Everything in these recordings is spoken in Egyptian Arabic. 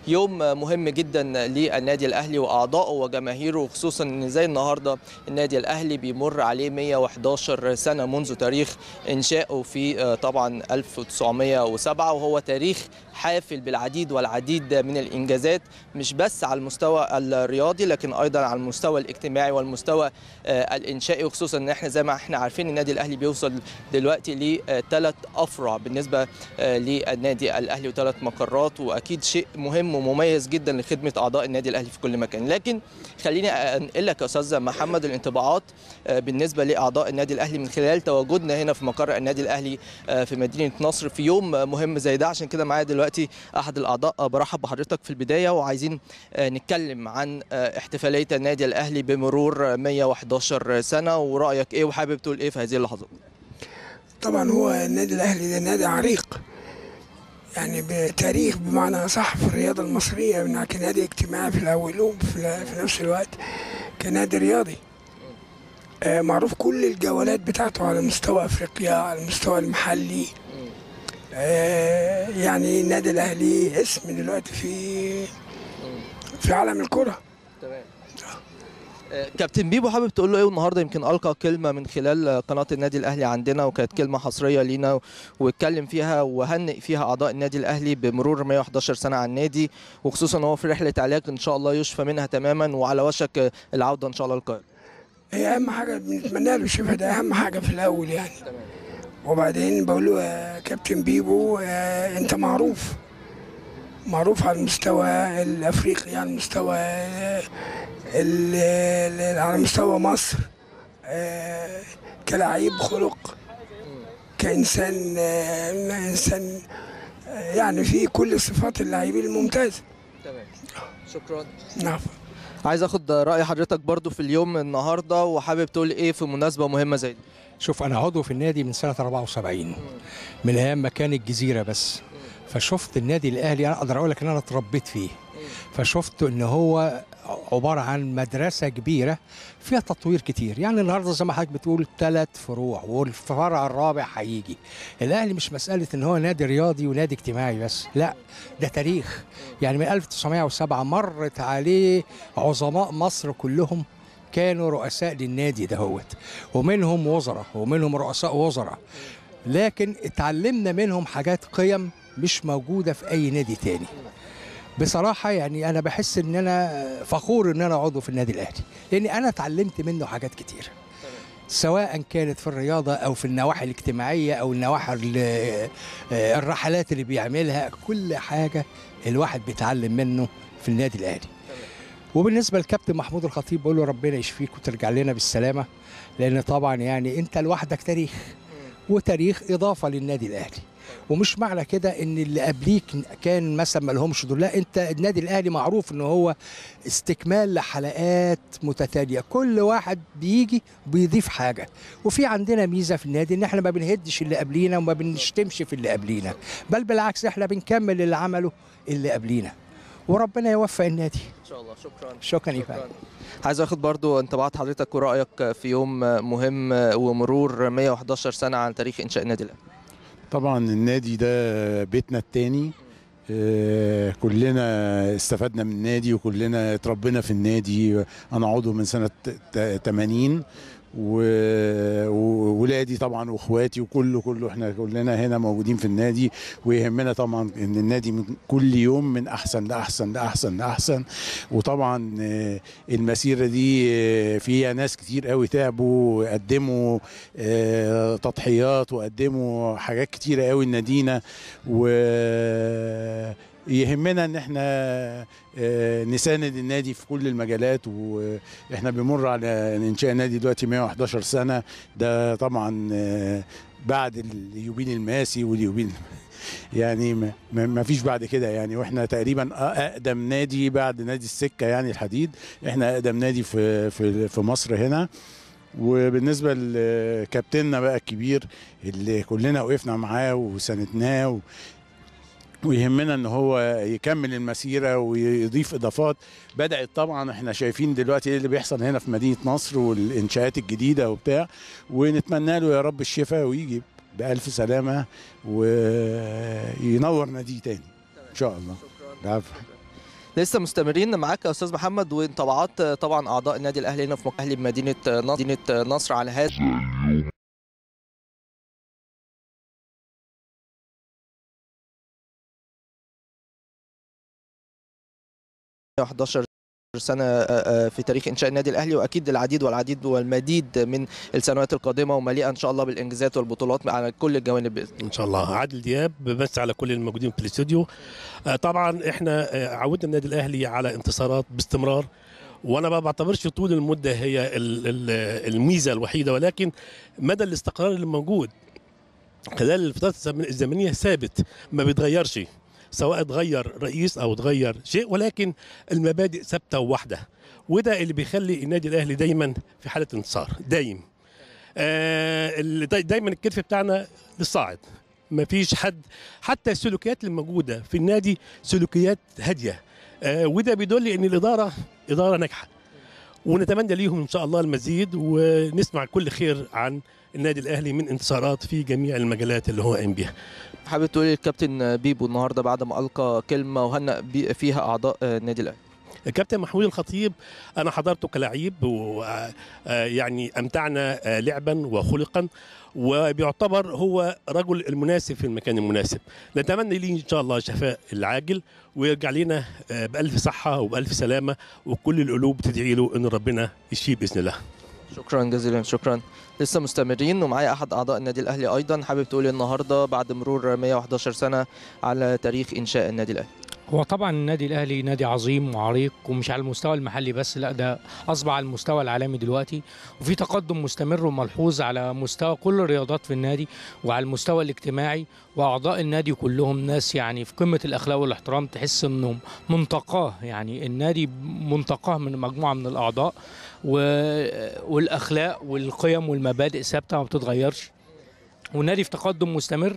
يوم مهم جدا للنادي الاهلي واعضائه وجماهيره وخصوصا ان زي النهارده النادي الاهلي بيمر عليه 111 سنه منذ تاريخ انشائه في طبعا 1907 وهو تاريخ حافل بالعديد والعديد من الانجازات مش بس على المستوى الرياضي لكن ايضا على المستوى الاجتماعي والمستوى الانشائي وخصوصا ان احنا زي ما احنا عارفين النادي الاهلي بيوصل دلوقتي لثلاث افرع بالنسبه للنادي الاهلي وثلاث مقرات واكيد شيء مهم ومميز جدا لخدمه اعضاء النادي الاهلي في كل مكان لكن خليني انقل لك يا استاذ محمد الانطباعات بالنسبه لاعضاء النادي الاهلي من خلال تواجدنا هنا في مقر النادي الاهلي في مدينه نصر في يوم مهم زي ده عشان كده معايا دلوقتي احد الاعضاء برحب بحضرتك في البدايه وعايزين نتكلم عن احتفاليه النادي الاهلي بمرور 111 سنه ورايك ايه وحابب تقول ايه في هذه اللحظات طبعا هو النادي الاهلي ده نادي عريق يعني بتاريخ بمعنى صح في الرياضه المصريه من كنادي اجتماعي في الاول وفي في نفس الوقت كنادي رياضي آه معروف كل الجولات بتاعته على مستوى افريقيا على المستوى المحلي آه يعني النادي الاهلي اسم دلوقتي في في عالم الكره تمام كابتن بيبو حابب تقول له ايه النهارده يمكن القى كلمه من خلال قناه النادي الاهلي عندنا وكانت كلمه حصريه لينا واتكلم فيها وهنئ فيها اعضاء النادي الاهلي بمرور 111 سنه على النادي وخصوصا هو في رحله علاج ان شاء الله يشفى منها تماما وعلى وشك العوده ان شاء الله للقاهره. هي اهم حاجه بنتمنى له الشفاء ده اهم حاجه في الاول يعني. تمام. وبعدين بقول له يا كابتن بيبو انت معروف معروف على المستوى الافريقي على المستوى على مستوى مصر كلاعب خلق كانسان انسان يعني في كل صفات اللاعبين الممتازه تمام شكرا نعم عايز اخد راي حضرتك برضو في اليوم النهارده وحابب تقول ايه في مناسبه مهمه زي دي شوف انا عضو في النادي من سنه 74 من ايام ما كان الجزيره بس فشفت النادي الاهلي انا اقدر اقول لك ان انا اتربيت فيه فشفت ان هو عباره عن مدرسه كبيره فيها تطوير كتير يعني النهارده زي ما حضرتك بتقول ثلاث فروع والفرع الرابع هيجي الاهلي مش مساله ان هو نادي رياضي ونادي اجتماعي بس لا ده تاريخ يعني من 1907 مرت عليه عظماء مصر كلهم كانوا رؤساء للنادي دهوت ومنهم وزراء ومنهم رؤساء وزراء لكن اتعلمنا منهم حاجات قيم مش موجوده في اي نادي تاني بصراحه يعني انا بحس ان انا فخور ان انا عضو في النادي الاهلي لان انا اتعلمت منه حاجات كتير سواء كانت في الرياضه او في النواحي الاجتماعيه او النواحي الرحلات اللي بيعملها كل حاجه الواحد بيتعلم منه في النادي الاهلي وبالنسبه للكابتن محمود الخطيب بقول له ربنا يشفيك وترجع لنا بالسلامه لان طبعا يعني انت لوحدك تاريخ وتاريخ اضافه للنادي الاهلي ومش معنى كده ان اللي قبليك كان مثلا ما لهمش دور لا انت النادي الاهلي معروف ان هو استكمال لحلقات متتاليه كل واحد بيجي بيضيف حاجه وفي عندنا ميزه في النادي ان احنا ما بنهدش اللي قبلينا وما بنشتمش في اللي قبلينا بل بالعكس احنا بنكمل اللي عمله اللي قبلينا وربنا يوفق النادي ان شاء الله شكرا شكرا يا فندم عايز اخد برضو انطباعات حضرتك ورايك في يوم مهم ومرور 111 سنه عن تاريخ انشاء النادي الاهلي طبعا النادي ده بيتنا التاني آه كلنا استفدنا من النادي وكلنا اتربينا في النادي انا عضو من سنه 80 وولادي طبعا واخواتي وكله كله احنا كلنا هنا موجودين في النادي ويهمنا طبعا ان النادي من كل يوم من احسن لاحسن لاحسن لاحسن وطبعا المسيره دي فيها ناس كتير قوي تعبوا وقدموا تضحيات وقدموا حاجات كتيره قوي لنادينا و يهمنا ان احنا نساند النادي في كل المجالات واحنا بنمر على انشاء النادي دلوقتي 111 سنه ده طبعا بعد اليوبيل الماسي واليوبيل يعني ما فيش بعد كده يعني واحنا تقريبا اقدم نادي بعد نادي السكه يعني الحديد احنا اقدم نادي في في في مصر هنا وبالنسبه لكابتننا بقى الكبير اللي كلنا وقفنا معاه وساندناه و... ويهمنا ان هو يكمل المسيره ويضيف اضافات بدات طبعا احنا شايفين دلوقتي ايه اللي بيحصل هنا في مدينه نصر والانشاءات الجديده وبتاع ونتمنى له يا رب الشفاء ويجي بالف سلامه وينور ناديه تاني ان شاء الله العفو لسه مستمرين معاك يا استاذ محمد وانطباعات طبعا اعضاء النادي الاهلي هنا في مقر اهلي بمدينه مدينه نصر على هذا 11 سنة في تاريخ إنشاء النادي الأهلي وأكيد العديد والعديد والمديد من السنوات القادمة ومليئة إن شاء الله بالإنجازات والبطولات على كل الجوانب بإذن ان شاء الله عادل دياب بس على كل الموجودين في الاستوديو آه، طبعا احنا آه، عودنا النادي الاهلي على انتصارات باستمرار وانا ما بعتبرش طول المده هي ال- ال- الميزه الوحيده ولكن مدى الاستقرار اللي موجود خلال الفترات الزمن- الزمنيه ثابت ما بيتغيرش سواء اتغير رئيس او اتغير شيء ولكن المبادئ ثابته وواحده وده اللي بيخلي النادي الاهلي دايما في حاله انتصار دايم آه ال- داي- دايما الكتف بتاعنا للصاعد ما فيش حد حتى السلوكيات اللي موجوده في النادي سلوكيات هاديه آه وده بيدل ان الاداره اداره ناجحه ونتمنى ليهم ان شاء الله المزيد ونسمع كل خير عن النادي الاهلي من انتصارات في جميع المجالات اللي هو قايم بيها حابب تقولي للكابتن بيبو النهارده بعد ما ألقى كلمة وهنأ بي- فيها أعضاء النادي الأهلي الكابتن محمود الخطيب انا حضرته كلاعب ويعني امتعنا آه، لعبا وخلقا وبيعتبر هو رجل المناسب في المكان المناسب نتمنى ليه ان شاء الله شفاء العاجل ويرجع لنا آه، بالف صحه وبالف سلامه وكل القلوب تدعي له ان ربنا يشفيه باذن الله شكرا جزيلا شكرا لسه مستمرين ومعايا أحد أعضاء النادي الأهلي أيضا حابب تقولي النهارده بعد مرور 111 سنة على تاريخ إنشاء النادي الأهلي هو طبعا النادي الاهلي نادي عظيم وعريق ومش على المستوى المحلي بس لا ده اصبح على المستوى العالمي دلوقتي وفي تقدم مستمر وملحوظ على مستوى كل الرياضات في النادي وعلى المستوى الاجتماعي واعضاء النادي كلهم ناس يعني في قمه الاخلاق والاحترام تحس انهم منتقاه يعني النادي منتقاه من مجموعه من الاعضاء و... والاخلاق والقيم والمبادئ ثابته ما بتتغيرش والنادي في تقدم مستمر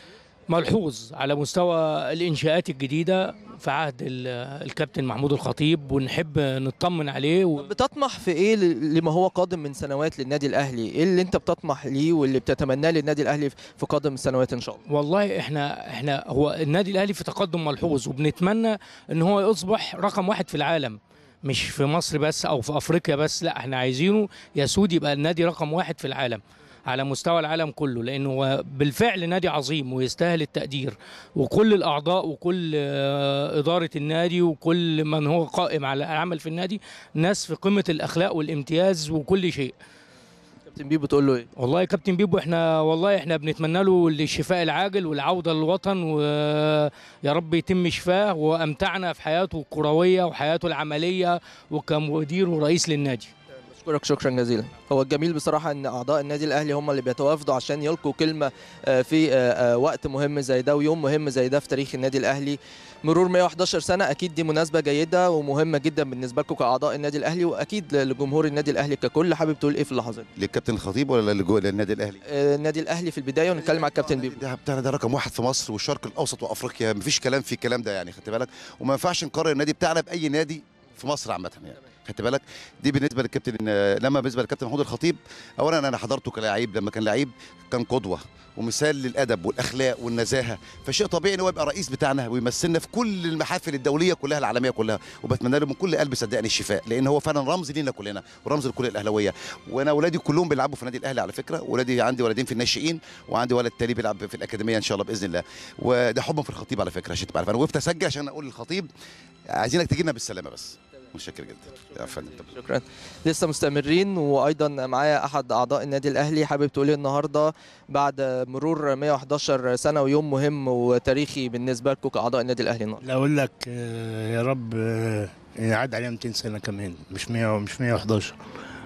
ملحوظ على مستوى الانشاءات الجديده في عهد ال- الكابتن محمود الخطيب ونحب نطمن عليه و... بتطمح في ايه ل- لما هو قادم من سنوات للنادي الاهلي ايه اللي انت بتطمح ليه واللي بتتمناه للنادي الاهلي في قادم السنوات ان شاء الله والله احنا احنا هو النادي الاهلي في تقدم ملحوظ وبنتمنى ان هو يصبح رقم واحد في العالم مش في مصر بس او في افريقيا بس لا احنا عايزينه يسود يبقى النادي رقم واحد في العالم على مستوى العالم كله لانه هو بالفعل نادي عظيم ويستاهل التقدير وكل الاعضاء وكل آه، اداره النادي وكل من هو قائم على العمل في النادي ناس في قمه الاخلاق والامتياز وكل شيء كابتن بيبو بتقول له ايه والله يا كابتن بيبو احنا والله احنا بنتمنى له الشفاء العاجل والعوده للوطن ويا رب يتم شفاه وامتعنا في حياته الكرويه وحياته العمليه وكمدير ورئيس للنادي بشكرك شكرا جزيلا هو الجميل بصراحه ان اعضاء النادي الاهلي هم اللي بيتوافدوا عشان يلقوا كلمه آه، في آه، آه، وقت مهم زي ده ويوم مهم زي ده في تاريخ النادي الاهلي مرور 111 سنه اكيد دي مناسبه جيده ومهمه جدا بالنسبه لكم كاعضاء النادي الاهلي واكيد لجمهور النادي الاهلي ككل حابب تقول ايه في اللحظات دي؟ للكابتن الخطيب ولا للجو- للنادي الاهلي؟ آه، النادي الاهلي في البدايه ونتكلم على الكابتن بيبو ده بتاعنا ده رقم واحد في مصر والشرق الاوسط وافريقيا مفيش كلام في الكلام ده يعني خدت بالك وما ينفعش نقارن النادي بتاعنا باي نادي في مصر عامه يعني خدت بالك دي بالنسبه للكابتن لما بالنسبه للكابتن محمود الخطيب اولا انا حضرته كلاعب لما كان لعيب كان قدوه ومثال للادب والاخلاق والنزاهه فشيء طبيعي ان هو يبقى رئيس بتاعنا ويمثلنا في كل المحافل الدوليه كلها العالميه كلها وبتمنى له من كل قلبي صدقني الشفاء لان هو فعلا رمز لينا كلنا ورمز لكل الاهلاويه وانا اولادي كلهم بيلعبوا في النادي الاهلي على فكره ولادي عندي ولدين في الناشئين وعندي ولد تاني بيلعب في الاكاديميه ان شاء الله باذن الله وده حبا في الخطيب على فكره عشان تبقى عارف انا وقفت اسجل عشان اقول للخطيب عايزينك تجي لنا بالسلامه بس متشكر جدا يا فندم شكرا لسه مستمرين وايضا معايا احد اعضاء النادي الاهلي حابب تقول ايه النهارده بعد مرور 111 سنه ويوم مهم وتاريخي بالنسبه لكم كاعضاء النادي الاهلي النهارده لا اقول لك آه، يا رب آه، يعد عليها 200 سنه كمان مش 100 مش 111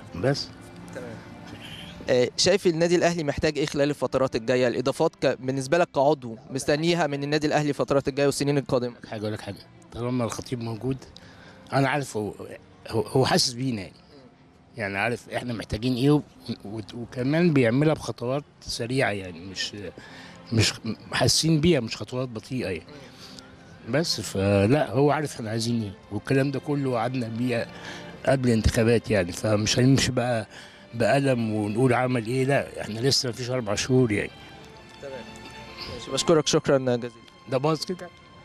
بس آه، شايف النادي الاهلي محتاج ايه خلال الفترات الجايه الاضافات ك... بالنسبه لك كعضو مستنيها من النادي الاهلي الفترات الجايه والسنين القادمه حاجه اقول لك حاجه طالما الخطيب موجود انا عارف هو هو, هو حاسس بينا يعني يعني عارف احنا محتاجين ايه و- و- وكمان بيعملها بخطوات سريعه يعني مش مش حاسين بيها مش خطوات بطيئه يعني بس فلا هو عارف احنا عايزين ايه والكلام ده كله وعدنا بيه قبل الانتخابات يعني فمش هنمشي بقى بقلم ونقول عمل ايه لا احنا لسه مفيش اربع شهور يعني ماشي، بشكرك شكرا جزيلا ده باظ كده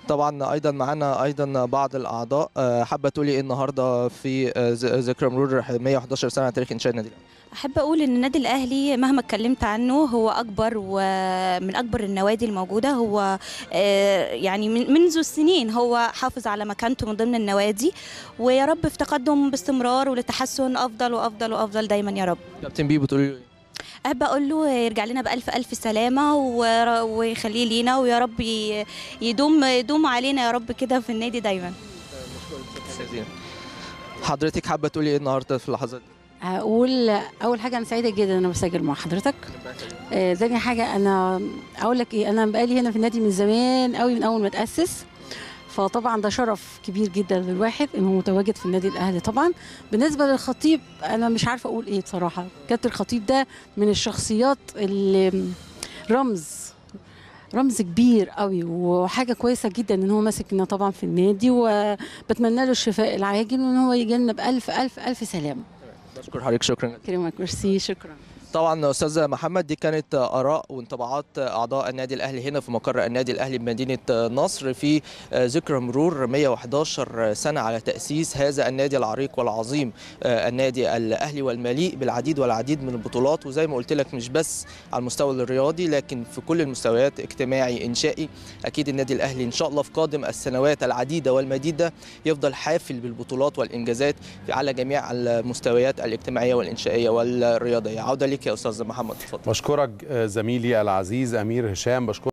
طبعا ايضا معانا ايضا بعض الاعضاء آه، حابه تقولي ايه النهارده في آه، ز- ذكرى مرور 111 سنه على تاريخ انشاء النادي الأهلي؟ احب اقول ان النادي الاهلي مهما اتكلمت عنه هو اكبر ومن اكبر النوادي الموجوده هو آه، يعني من- منذ السنين هو حافظ على مكانته من ضمن النوادي ويا رب في تقدم باستمرار ولتحسن افضل وافضل وافضل دايما يا رب كابتن بيبو تقولي له إيه؟ احب اقول له يرجع لنا بالف الف سلامه ور- ويخليه لينا ويا رب ي- يدوم يدوم علينا يا رب كده في النادي دايما جزيلا. حضرتك حابه تقولي ايه النهارده في اللحظات دي؟ هقول اول حاجه انا سعيده جدا ان انا بسجل مع حضرتك آه، تاني حاجه انا اقول لك ايه انا بقالي هنا في النادي من زمان قوي من اول ما اتاسس فطبعا ده شرف كبير جدا للواحد انه متواجد في النادي الاهلي طبعا بالنسبه للخطيب انا مش عارفه اقول ايه بصراحه كابتن الخطيب ده من الشخصيات اللي رمز رمز كبير قوي وحاجه كويسه جدا ان هو ماسكنا طبعا في النادي وبتمنى له الشفاء العاجل وان هو يجي لنا بالف الف الف سلامه بشكر حضرتك شكرا كريمك ميرسي شكرا طبعا استاذ محمد دي كانت اراء وانطباعات اعضاء النادي الاهلي هنا في مقر النادي الاهلي بمدينه نصر في ذكرى مرور 111 سنه على تاسيس هذا النادي العريق والعظيم النادي الاهلي والمليء بالعديد والعديد من البطولات وزي ما قلت لك مش بس على المستوى الرياضي لكن في كل المستويات اجتماعي انشائي اكيد النادي الاهلي ان شاء الله في قادم السنوات العديده والمديده يفضل حافل بالبطولات والانجازات على جميع المستويات الاجتماعيه والانشائيه والرياضيه عوده ليك يا استاذ محمد اتفضل بشكرك آه، زميلي العزيز امير هشام بشكرك